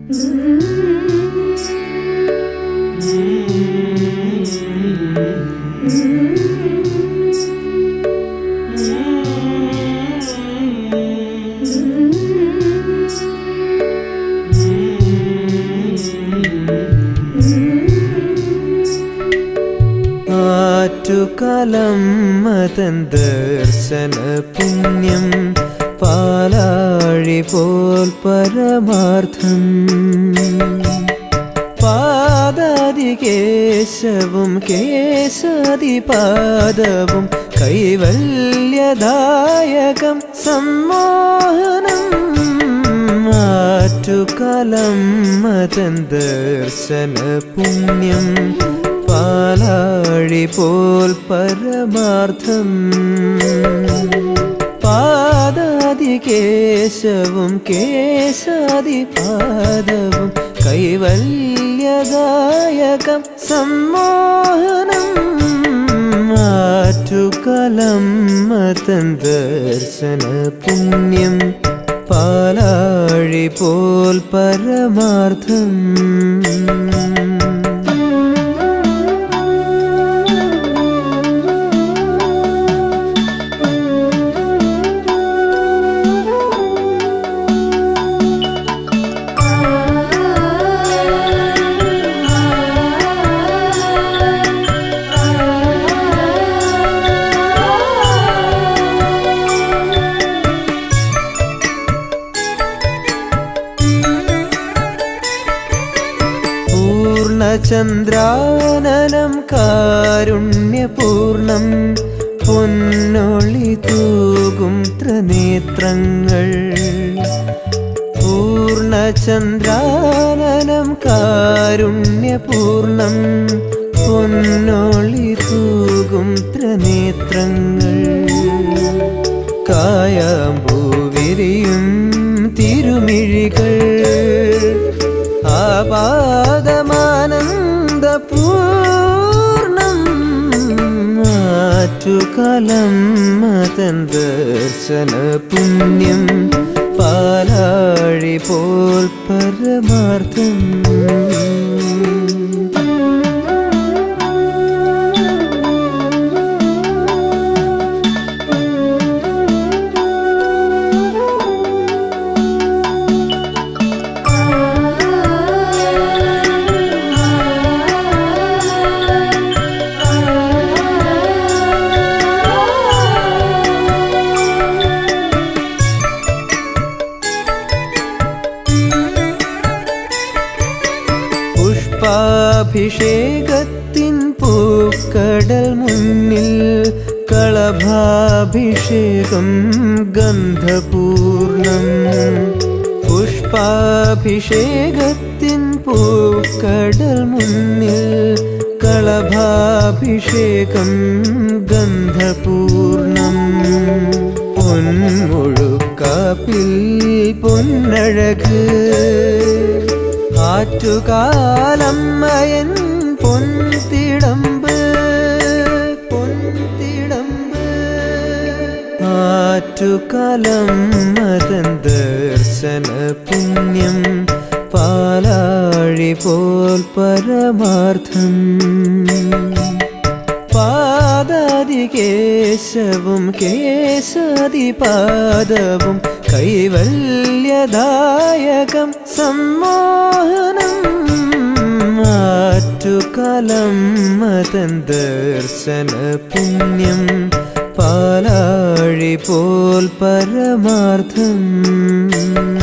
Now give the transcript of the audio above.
ആറ്റുകാലം മതൻ ദർശന പുണ്യം പാലാഴി പോൽ പരമാർത്ഥം പാദാതി കേശവും കേശാതി പാദവും കൈവല്യദായകം സമ്മോഹനം ആറ്റുകാലം മതൻ ദർശന പുണ്യം പാലാഴി പോൽ പരമാർത്ഥം പാദാതി കേശവും കേശാതി പാദവും കൈവല്യദായകം സമ്മോഹനം ആറ്റുകലം മതൻ ദർശന പുണ്യം പാലാഴി പോൽ പരമാർത്ഥം പൂർണ്ണചന്ദ്രാനനം കാരുണ്യപൂർണം പൊന്നൊളി തൂകും ത്രിനേത്രങ്ങൾ പൂർണ്ണചന്ദ്രാനനം കാരുണ്യപൂർണം പൊന്നൊളി തൂകും ത്രിനേത്രങ്ങൾ കായാമ്പൂവിരിയും തിരുമിഴികൾ ആപാദമാനന്ദപൂർണം ആറ്റുകാലം മതൻ ദർശന പുണ്യം പാലാഴി പോൽ പരമാർത്ഥം പുഷ്പാഭിഷേകത്തിൻ പൂക്കടൽ മുന്നിൽ കളഭാഭിഷേകം ഗന്ധപൂർണം പുഷ്പാഭിഷേകത്തിൻ പൂക്കടൽ മുന്നിൽ കളഭാഭിഷേകം ഗന്ധപൂർണം പൊന്മുഴുക്കാപ്പിൽ പൊന്നഴക് ആറ്റുകാലമ്മയൻ പൊൻതിടമ്പ് പൊൻതിടമ്പ് ആറ്റുകാലം മതൻ ദർശന പുണ്യം പാലാഴി പോൽ പരമാർത്ഥം പാദാതി കേശവും കേശാതി പാദവും കൈവല്യദായകം സമ്മോഹനം ആറ്റുകാലം മതൻ ദർശന പുണ്യം പാലാഴി പോൽ പരമാർത്ഥം